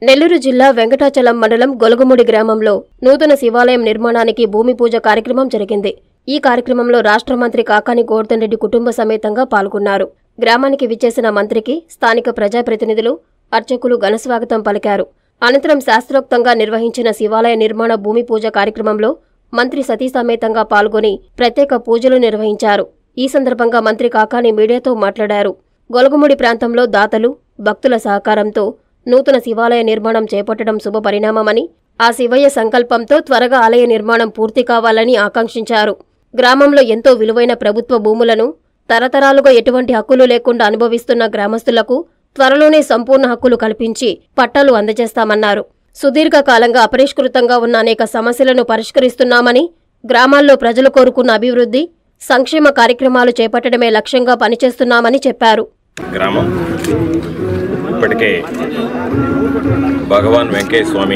నెల్లూరు జిల్లా వెంకటాచలం మండలం గొలగముడి గ్రామంలో నూతన శివాలయం నిర్మాణానికి భూమి పూజ కార్యక్రమం జరిగింది ఈ కార్యక్రమంలో రాష్ట్ర మంత్రి కాకాని గోవర్ధన్ రెడ్డి కుటుంబ సమేతంగా పాల్గొన్నారు గ్రామానికి విచ్చేసిన మంత్రికి స్థానిక ప్రజాప్రతినిధులు అర్చకులు ఘనస్వాగతం పలికారు అనంతరం శాస్త్రోక్తంగా నిర్వహించిన శివాలయ నిర్మాణ భూమి పూజ కార్యక్రమంలో మంత్రి సతీ సమేతంగా పాల్గొని ప్రత్యేక పూజలు నిర్వహించారు ఈ సందర్భంగా మంత్రి కాకాని మీడియాతో మాట్లాడారు గొలగముడి ప్రాంతంలో దాతలు భక్తుల సహకారంతో నూతన శివాలయ నిర్మాణం చేపట్టడం శుభపరిణామమని ఆ శివయ్య సంకల్పంతో త్వరగా ఆలయ నిర్మాణం పూర్తి కావాలని ఆకాంక్షించారు గ్రామంలో ఎంతో విలువైన ప్రభుత్వ భూములను తరతరాలుగా ఎటువంటి హక్కులు లేకుండా అనుభవిస్తున్న గ్రామస్తులకు త్వరలోనే సంపూర్ణ హక్కులు కల్పించి పట్టాలు అందజేస్తామన్నారు సుదీర్ఘకాలంగా అపరిష్కృతంగా ఉన్న అనేక సమస్యలను పరిష్కరిస్తున్నామని గ్రామాల్లో ప్రజలు కోరుకున్న అభివృద్ధి సంక్షేమ కార్యక్రమాలు చేపట్టడమే లక్ష్యంగా పనిచేస్తున్నామని చెప్పారు గ్రామం ఇప్పటికే భగవాన్ వెంకయ్య స్వామి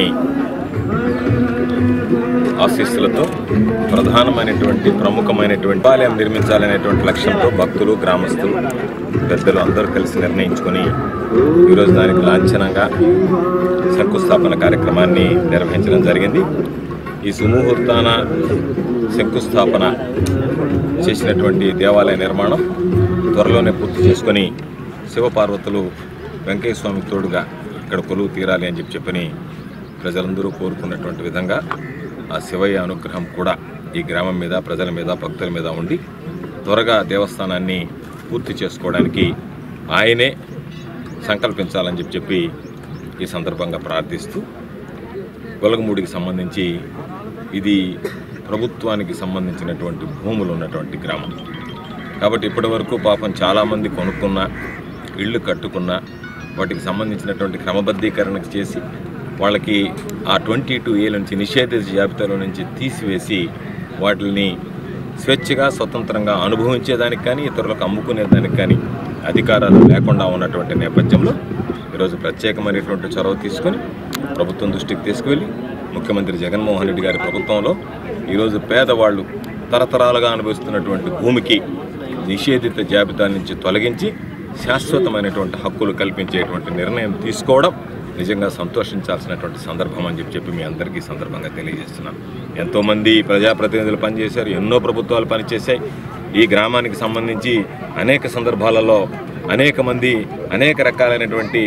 ఆశీస్సులతో ప్రధానమైనటువంటి ప్రముఖమైనటువంటి ఆలయం నిర్మించాలనేటువంటి లక్ష్యంతో భక్తులు గ్రామస్తులు పెద్దలు అందరూ కలిసి నిర్ణయించుకొని ఈరోజు దానికి లాంఛనంగా శంకుస్థాపన కార్యక్రమాన్ని నిర్వహించడం జరిగింది ఈ సుముహూర్తాన శంకుస్థాపన చేసినటువంటి దేవాలయ నిర్మాణం త్వరలోనే పూర్తి చేసుకొని శివపార్వతులు వెంకయ్య స్వామి తోడుగా ఇక్కడ కొలువు తీరాలి అని చెప్పి చెప్పని ప్రజలందరూ కోరుకున్నటువంటి విధంగా ఆ శివయ్య అనుగ్రహం కూడా ఈ గ్రామం మీద ప్రజల మీద భక్తుల మీద ఉండి త్వరగా దేవస్థానాన్ని పూర్తి చేసుకోవడానికి ఆయనే సంకల్పించాలని చెప్పి చెప్పి ఈ సందర్భంగా ప్రార్థిస్తూ గొలగమూడికి సంబంధించి ఇది ప్రభుత్వానికి సంబంధించినటువంటి భూములు ఉన్నటువంటి గ్రామం కాబట్టి ఇప్పటి వరకు పాపం చాలామంది కొనుక్కున్న ఇళ్ళు కట్టుకున్న వాటికి సంబంధించినటువంటి క్రమబద్ధీకరణ చేసి వాళ్ళకి ఆ ట్వంటీ టూ ఏ నుంచి నిషేధిత జాబితాలో నుంచి తీసివేసి వాటిని స్వేచ్ఛగా స్వతంత్రంగా అనుభవించేదానికి కానీ ఇతరులకు అమ్ముకునేదానికి కానీ అధికారాలు లేకుండా ఉన్నటువంటి నేపథ్యంలో ఈరోజు ప్రత్యేకమైనటువంటి చొరవ తీసుకొని ప్రభుత్వం దృష్టికి తీసుకువెళ్ళి ముఖ్యమంత్రి జగన్మోహన్ రెడ్డి గారి ప్రభుత్వంలో ఈరోజు పేదవాళ్ళు తరతరాలుగా అనుభవిస్తున్నటువంటి భూమికి నిషేధిత జాబితా నుంచి తొలగించి శాశ్వతమైనటువంటి హక్కులు కల్పించేటువంటి నిర్ణయం తీసుకోవడం నిజంగా సంతోషించాల్సినటువంటి సందర్భం అని చెప్పి చెప్పి మీ అందరికీ ఈ సందర్భంగా తెలియజేస్తున్నాను ఎంతోమంది ప్రజాప్రతినిధులు పనిచేశారు ఎన్నో ప్రభుత్వాలు పనిచేశాయి ఈ గ్రామానికి సంబంధించి అనేక సందర్భాలలో అనేక మంది అనేక రకాలైనటువంటి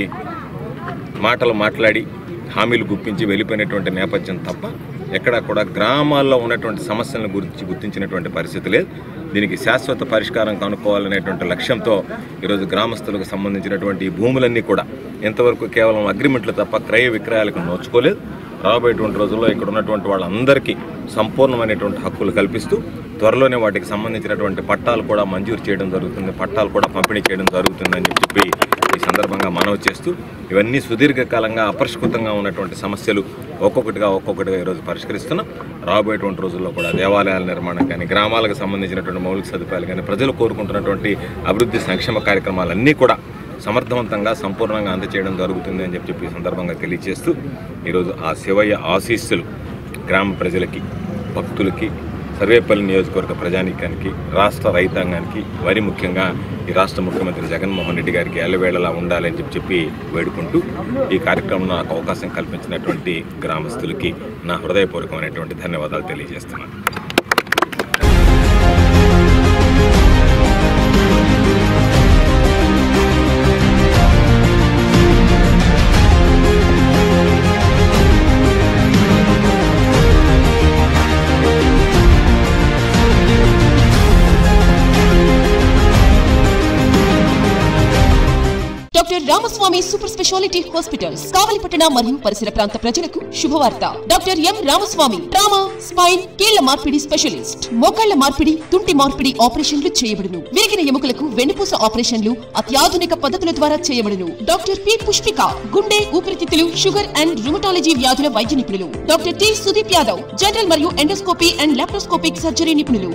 మాటలు మాట్లాడి హామీలు గుప్పించి వెళ్ళిపోయినటువంటి నేపథ్యం తప్ప ఎక్కడా కూడా గ్రామాల్లో ఉన్నటువంటి సమస్యలను గురించి గుర్తించినటువంటి పరిస్థితి లేదు దీనికి శాశ్వత పరిష్కారం కనుక్కోవాలనేటువంటి లక్ష్యంతో ఈరోజు గ్రామస్తులకు సంబంధించినటువంటి ఈ భూములన్నీ కూడా ఇంతవరకు కేవలం అగ్రిమెంట్లు తప్ప క్రయ విక్రయాలకు నోచుకోలేదు రాబోయేటువంటి రోజుల్లో ఇక్కడ ఉన్నటువంటి వాళ్ళందరికీ సంపూర్ణమైనటువంటి హక్కులు కల్పిస్తూ త్వరలోనే వాటికి సంబంధించినటువంటి పట్టాలు కూడా మంజూరు చేయడం జరుగుతుంది పట్టాలు కూడా పంపిణీ చేయడం జరుగుతుందని చెప్పి ఈ సందర్భంగా మనవి చేస్తూ ఇవన్నీ సుదీర్ఘకాలంగా అపరిష్కృతంగా ఉన్నటువంటి సమస్యలు ఒక్కొక్కటిగా ఒక్కొక్కటిగా ఈరోజు పరిష్కరిస్తున్నాం రాబోయేటువంటి రోజుల్లో కూడా దేవాలయాల నిర్మాణం కానీ గ్రామాలకు సంబంధించినటువంటి మౌలిక సదుపాయాలు కానీ ప్రజలు కోరుకుంటున్నటువంటి అభివృద్ధి సంక్షేమ కార్యక్రమాలన్నీ కూడా సమర్థవంతంగా సంపూర్ణంగా అందచేయడం జరుగుతుంది అని చెప్పి ఈ సందర్భంగా తెలియజేస్తూ ఈరోజు ఆ శివయ్య ఆశీస్సులు గ్రామ ప్రజలకి భక్తులకి సర్వేపల్లి నియోజకవర్గ ప్రజానీకానికి రాష్ట్ర రైతాంగానికి మరి ముఖ్యంగా ఈ రాష్ట్ర ముఖ్యమంత్రి జగన్మోహన్ రెడ్డి గారికి ఎల్లవేళలా ఉండాలని చెప్పి చెప్పి వేడుకుంటూ ఈ కార్యక్రమంలో నాకు అవకాశం కల్పించినటువంటి గ్రామస్తులకి నా హృదయపూర్వకమైనటువంటి ధన్యవాదాలు తెలియజేస్తున్నాను doctor Ramaswamy super speciality hospitals కావలిపట్టణ మరియు పరిసర ప్రాంత ప్రజలకు శుభవార్త doctor M Ramaswamy trauma spine కీళ్ల మార్పిడి స్పెషలిస్ట్ మోకాళ్ల మార్పిడి తుంటి మార్పిడి ఆపరేషన్లు చేయబడును విరిగిన ఎముకలకు వెన్నుపూస ఆపరేషన్లు అత్యాధునిక పద్ధతుల ద్వారా చేయబడును డాక్టర్ పి పుష్పిక గుండె ఊపిరితిత్తులు షుగర్ అండ్ రుమటాలజీ వ్యాధుల వైద్య నిపుణులు doctor T Sudeep Yadav general మరియు ఎండోస్కోపీ అండ్ లాప్రోస్కోపిక్ సర్జరీ నిపుణులు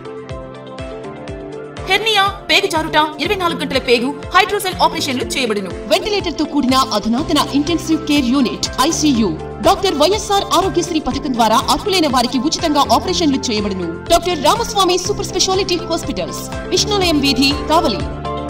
హెర్నియా పేగు జారుట ఇరవై నాలుగు గంటల పేగు హైడ్రోసెల్ ఆపరేషన్లు చేయబడును వెంటిలేటర్ తో కూడిన అధునాతన intensive care unit ICU doctor YSR Aarogyasri పథకం ద్వారా అర్హులైన వారికి ఉచితంగా ఆపరేషన్లు చేయబడును doctor Ramaswamy super speciality hospitals Vishnulayam వీధి కావలి